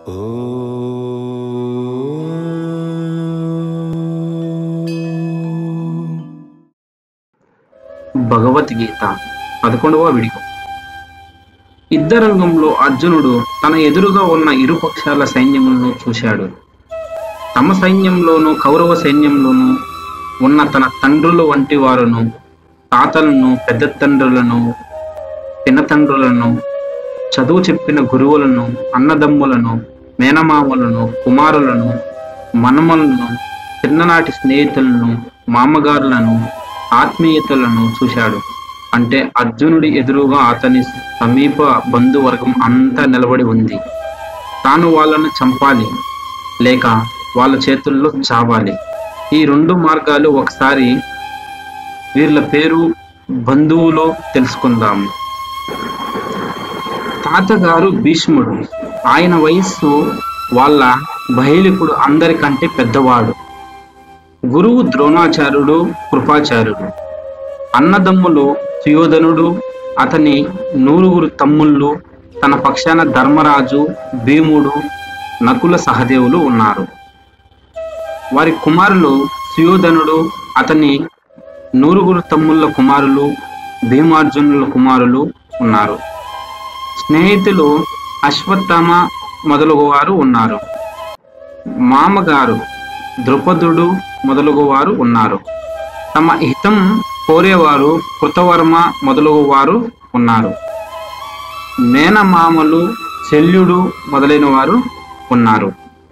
భగవద్గీత పదకొండవ విడిగం యుద్ధరంగంలో అర్జునుడు తన ఎదురుగా ఉన్న ఇరు పక్షాల సైన్యములను చూశాడు తమ సైన్యంలోనూ కౌరవ సైన్యంలోనూ ఉన్న తన తండ్రులు వంటి వారును తాతలను పెద్ద తండ్రులను పినతండ్రులను చదువు చెప్పిన గురువులను అన్నదమ్ములను మేనమామలను కుమారులను మనమలను చిన్ననాటి స్నేహితులను మామగారులను ఆత్మీయతలను చూశాడు అంటే అర్జునుడి ఎదురుగా అతని సమీప బంధువర్గం అంతా నిలబడి ఉంది తాను వాళ్ళను చంపాలి లేక వాళ్ళ చేతుల్లో చావాలి ఈ రెండు మార్గాలు ఒకసారి వీళ్ళ పేరు బంధువులో తెలుసుకుందాం తాతగారు భీష్ముడు ఆయన వయస్సు వాళ్ళ బహైలికుడు అందరికంటే పెద్దవాడు గురువు ద్రోణాచార్యుడు కృపాచార్యుడు అన్నదమ్ములు సుయోధనుడు అతని నూరుగురు తమ్ముళ్ళు తన పక్షాన ధర్మరాజు భీముడు నకుల సహదేవులు ఉన్నారు వారి కుమారులు సుయోధనుడు అతని నూరుగురు తమ్ముళ్ళ కుమారులు భీమార్జునుల కుమారులు ఉన్నారు స్నేహితులు అశ్వత్థామ మొదలగు వారు ఉన్నారు మామగారు ద్రుపదుడు మొదలగు వారు ఉన్నారు తమ హితం కోరేవారు కృతవర్మ మొదలగు వారు ఉన్నారు మేనమామలు శల్యుడు మొదలైన వారు ఉన్నారు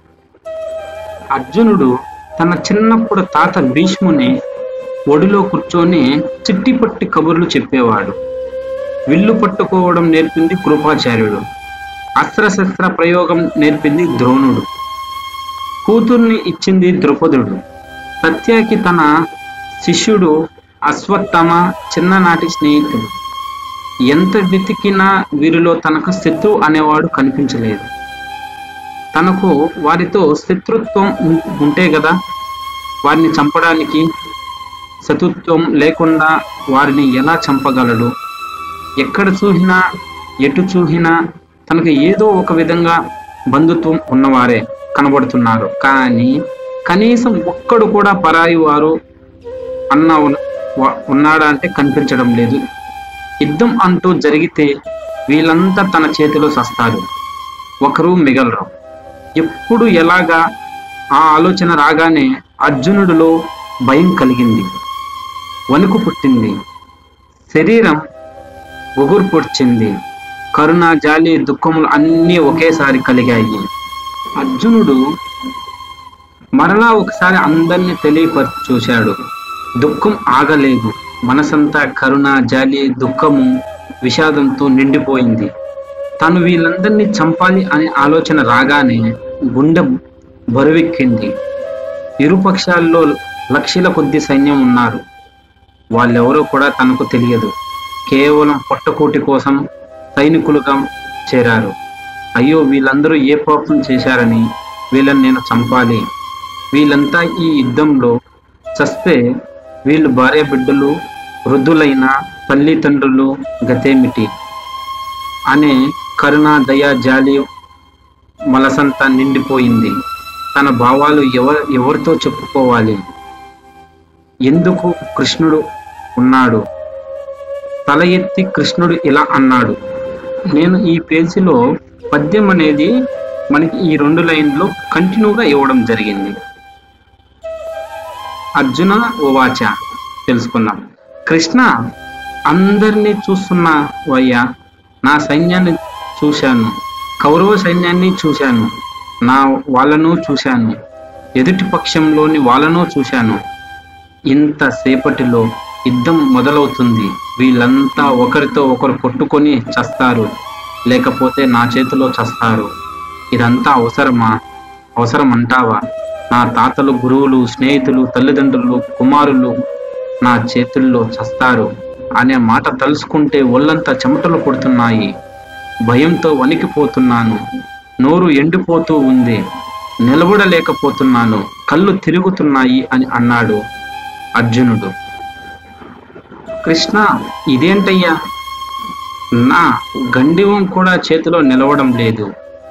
అర్జునుడు తన చిన్నప్పుడు తాత భీష్ముని ఒడిలో కూర్చొని చిట్టి పట్టి కబుర్లు చెప్పేవాడు విల్లు పట్టుకోవడం నేర్పింది కృపాచార్యుడు అస్త్రశస్త్ర ప్రయోగం నేర్పింది ద్రోణుడు కూతుర్ని ఇచ్చింది ద్రుపదుడు సత్యకి తన శిష్యుడు అశ్వత్థమ చిన్ననాటి స్నేహితుడు ఎంత వెతికినా వీరిలో తనకు శత్రువు అనేవాడు కనిపించలేదు తనకు వారితో శత్రుత్వం ఉం- ఉంటే కదా వారిని చంపడానికి శత్రుత్వం లేకుండా వారిని ఎలా చంపగలడు ఎక్కడ చూసినా ఎటు చూసినా తనకు ఏదో ఒక విధంగా బంధుత్వం ఉన్నవారే కనబడుతున్నారు కానీ కనీసం ఒక్కడు కూడా పరాయి వారు అన్న ఉన్- వా- ఉన్నాడా అంటే కనిపించడం లేదు యుద్ధం అంటూ జరిగితే వీళ్ళంతా తన చేతిలో సస్తారు ఒకరు మిగలరు ఎప్పుడు ఎలాగా ఆ ఆలోచన రాగానే అర్జునుడిలో భయం కలిగింది వణుకు పుట్టింది శరీరం ఒగురు పొడిచింది కరుణ జాలి దుఃఖములు అన్నీ ఒకేసారి కలిగాయి అర్జునుడు మరలా ఒకసారి అందరినీ తెలియపరిచి చూశాడు దుఃఖం ఆగలేదు మనసంతా కరుణ జాలి దుఃఖము విషాదంతో నిండిపోయింది తను వీళ్ళందరినీ చంపాలి అనే ఆలోచన రాగానే గుండె బరువెక్కింది ఇరు పక్షాల్లో లక్షల కొద్ది సైన్యం ఉన్నారు వాళ్ళెవరో కూడా తనకు తెలియదు కేవలం పొట్టకూటి కోసం సైనికులుగా చేరారు అయ్యో వీళ్ళందరూ ఏ పాపం చేశారని వీళ్ళని నేను చంపాలి వీళ్ళంతా ఈ యుద్ధంలో చస్తే వీళ్ళు భార్య బిడ్డలు వృద్ధులైన తల్లిదండ్రులు గతేమిటి అనే కరుణ దయ జాలి మనసంతా నిండిపోయింది తన భావాలు ఎవరు ఎవరితో చెప్పుకోవాలి ఎందుకు కృష్ణుడు ఉన్నాడు తల ఎత్తి కృష్ణుడు ఇలా అన్నాడు నేను ఈ పేజీలో పద్యం అనేది మనకి ఈ రెండు లైన్లో కంటిన్యూగా ఇవ్వడం జరిగింది అర్జున ఉవాచ తెలుసుకుందాం కృష్ణ అందరినీ చూస్తున్నావయ్యా నా సైన్యాన్ని చూశాను కౌరవ సైన్యాన్ని చూశాను నా వాళ్ళను చూశాను ఎదుటి పక్షంలోని వాళ్ళను చూశాను ఇంతసేపటిలో యుద్ధం మొదలవుతుంది వీళ్ళంతా ఒకరితో ఒకరు కొట్టుకొని చస్తారు లేకపోతే నా చేతిలో చస్తారు ఇదంతా అవసరమా అవసరం అంటావా నా తాతలు గురువులు స్నేహితులు తల్లిదండ్రులు కుమారులు నా చేతుల్లో చస్తారు అనే మాట తలుసుకుంటే ఒళ్ళంతా చెమటలు పుడుతున్నాయి భయంతో వణికిపోతున్నాను నోరు ఎండిపోతూ ఉంది నిలబడలేకపోతున్నాను కళ్ళు తిరుగుతున్నాయి అని అన్నాడు అర్జునుడు కృష్ణ ఇదేంటయ్యా నా గండివం కూడా చేతిలో నిలవడం లేదు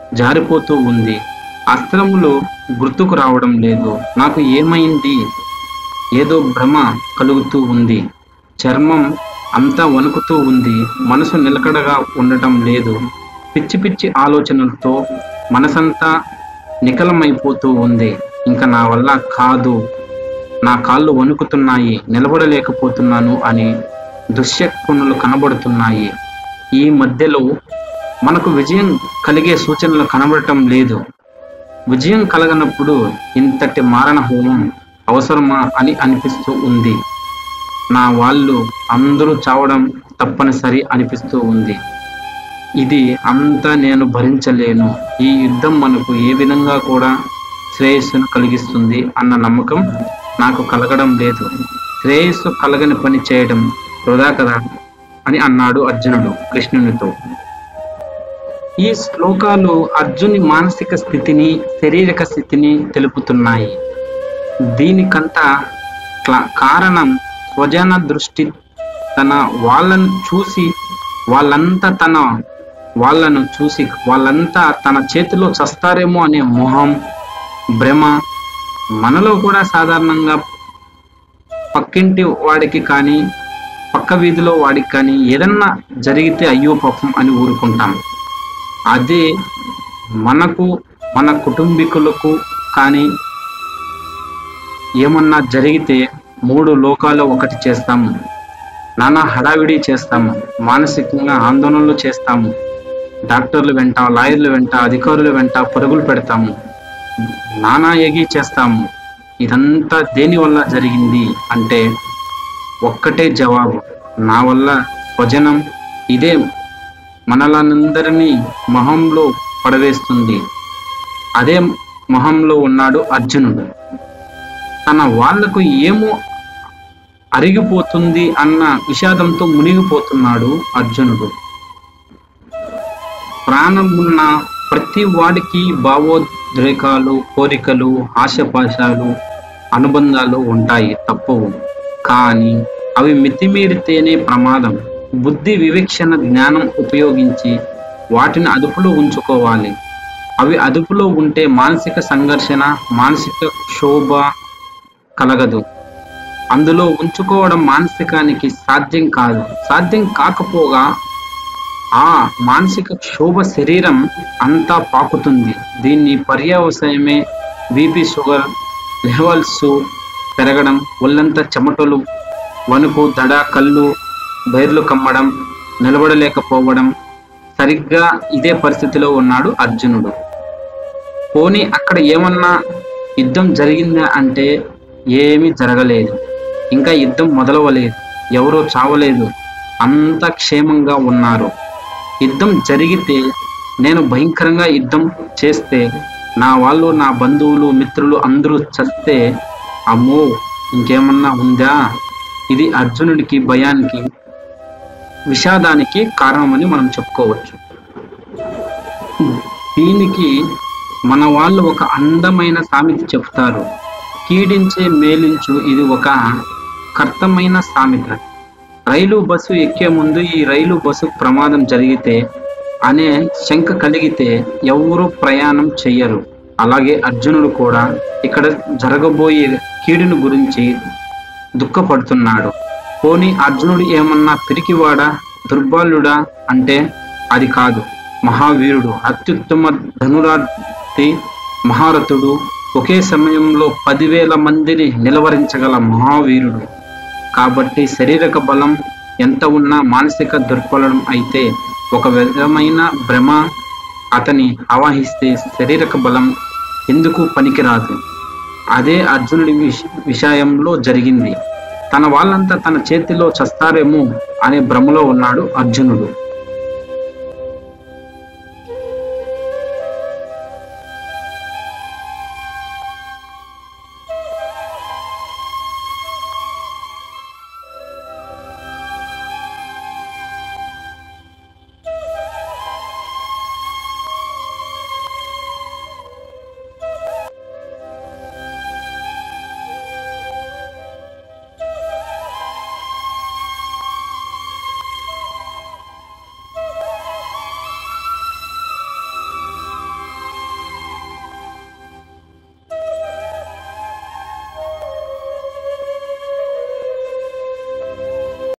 జారిపోతూ ఉంది అస్త్రములు గుర్తుకు రావడం లేదు నాకు ఏమైంది ఏదో భ్రమ కలుగుతూ ఉంది చర్మం అంతా వణుకుతూ ఉంది మనసు నిలకడగా ఉండటం లేదు పిచ్చి పిచ్చి ఆలోచనలతో మనసంతా నికలమైపోతూ ఉంది ఇంకా నా వల్ల కాదు నా కాళ్ళు వణుకుతున్నాయి నిలబడలేకపోతున్నాను అని దుశ్శకునులు కనబడుతున్నాయి ఈ మధ్యలో మనకు విజయం కలిగే సూచనలు కనబడటం లేదు విజయం కలగనప్పుడు ఇంతటి మారణ హోమం అవసరమా అని అనిపిస్తూ ఉంది నా వాళ్ళు అందరూ చావడం తప్పనిసరి అనిపిస్తూ ఉంది ఇది అంతా నేను భరించలేను ఈ యుద్ధం మనకు ఏ విధంగా కూడా శ్రేయస్సును కలిగిస్తుంది అన్న నమ్మకం నాకు కలగడం లేదు శ్రేయస్సు కలగని పని చేయడం వృధా కదా అని అన్నాడు అర్జునుడు కృష్ణునితో ఈ శ్లోకాలు అర్జుని మానసిక స్థితిని శారీరక స్థితిని తెలుపుతున్నాయి దీనికంతా క్ల- కారణం స్వజన దృష్టి తన వాళ్ళను చూసి వాళ్ళంతా తన వాళ్ళను చూసి వాళ్ళంతా తన చేతిలో చస్తారేమో అనే మొహం భ్రమ మనలో కూడా సాధారణంగా పక్కింటి వాడికి కానీ పక్క వీధిలో వాడికి కానీ ఏదన్నా జరిగితే అయ్యో పాపం అని ఊరుకుంటాం అదే మనకు మన కుటుంబీకులకు కానీ ఏమన్నా జరిగితే మూడు లోకాలు ఒకటి చేస్తాము నానా హడావిడి చేస్తాము మానసికంగా ఆందోళనలు చేస్తాము డాక్టర్లు వెంట లాయర్లు వెంట అధికారుల వెంట పరుగులు పెడతాము నానా ఎగి చేస్తాము ఇదంతా దేని వల్ల జరిగింది అంటే ఒక్కటే జవాబు నా వల్ల స్వజనం ఇదే మనలందరినీ మొహంలో పడవేస్తుంది అదే మొహంలో ఉన్నాడు అర్జునుడు తన వాళ్లకు ఏమో అరిగిపోతుంది అన్న విషాదంతో మునిగిపోతున్నాడు అర్జునుడు ప్రాణం ఉన్న ప్రతి వాడికి భావోద్రేకాలు కోరికలు ఆశపాశాలు అనుబంధాలు ఉంటాయి తప్పవు కానీ అవి మితిమీరితేనే ప్రమాదం బుద్ధి వివేక్షణ జ్ఞానం ఉపయోగించి వాటిని అదుపులో ఉంచుకోవాలి అవి అదుపులో ఉంటే మానసిక సంఘర్షణ మానసిక క్షోభ కలగదు అందులో ఉంచుకోవడం మానసికానికి సాధ్యం కాదు సాధ్యం కాకపోగా ఆ మానసిక క్షోభ శరీరం అంతా పాకుతుంది దీన్ని పర్యవసాయమే బీపీ షుగర్ లెవెల్స్ పెరగడం ఒళ్ళంతా చెమటలు వణుకు దడ కళ్ళు బైర్లు కమ్మడం నిలబడలేకపోవడం సరిగ్గా ఇదే పరిస్థితిలో ఉన్నాడు అర్జునుడు పోనీ అక్కడ ఏమన్నా యుద్ధం జరిగిందా అంటే ఏమీ జరగలేదు ఇంకా యుద్ధం మొదలవలేదు ఎవరో చావలేదు అంతా క్షేమంగా ఉన్నారు యుద్ధం జరిగితే నేను భయంకరంగా యుద్ధం చేస్తే నా వాళ్ళు నా బంధువులు మిత్రులు అందరూ చస్తే అమ్మో ఇంకేమన్నా ఉందా ఇది అర్జునుడికి భయానికి విషాదానికి కారణమని మనం చెప్పుకోవచ్చు దీనికి మన వాళ్ళు ఒక అందమైన సామెత చెప్తారు కీడించే మేలించు ఇది ఒక కర్తమైన సామెత రైలు బస్సు ఎక్కే ముందు ఈ రైలు బస్సు ప్రమాదం జరిగితే అనే శంక కలిగితే ఎవరు ప్రయాణం చెయ్యరు అలాగే అర్జునుడు కూడా ఇక్కడ జరగబోయే కీడుని గురించి దుఃఖపడుతున్నాడు పోనీ అర్జునుడు ఏమన్నా పిరికివాడా దుర్బలుడా అంటే అది కాదు మహావీరుడు అత్యుత్తమ ధనురార్థి మహారథుడు ఒకే సమయంలో పదివేల మందిని నిలవరించగల మహావీరుడు కాబట్టి శారీరక బలం ఎంత ఉన్నా మానసిక దుర్బలం అయితే ఒక విధమైన భ్రమ అతని ఆవాహిస్తే శారీరక బలం ఎందుకు పనికిరాదు అదే అర్జునుడి విష విషయంలో జరిగింది తన వాళ్ళంతా తన చేతిలో చస్తారేమో అనే భ్రమలో ఉన్నాడు అర్జునుడు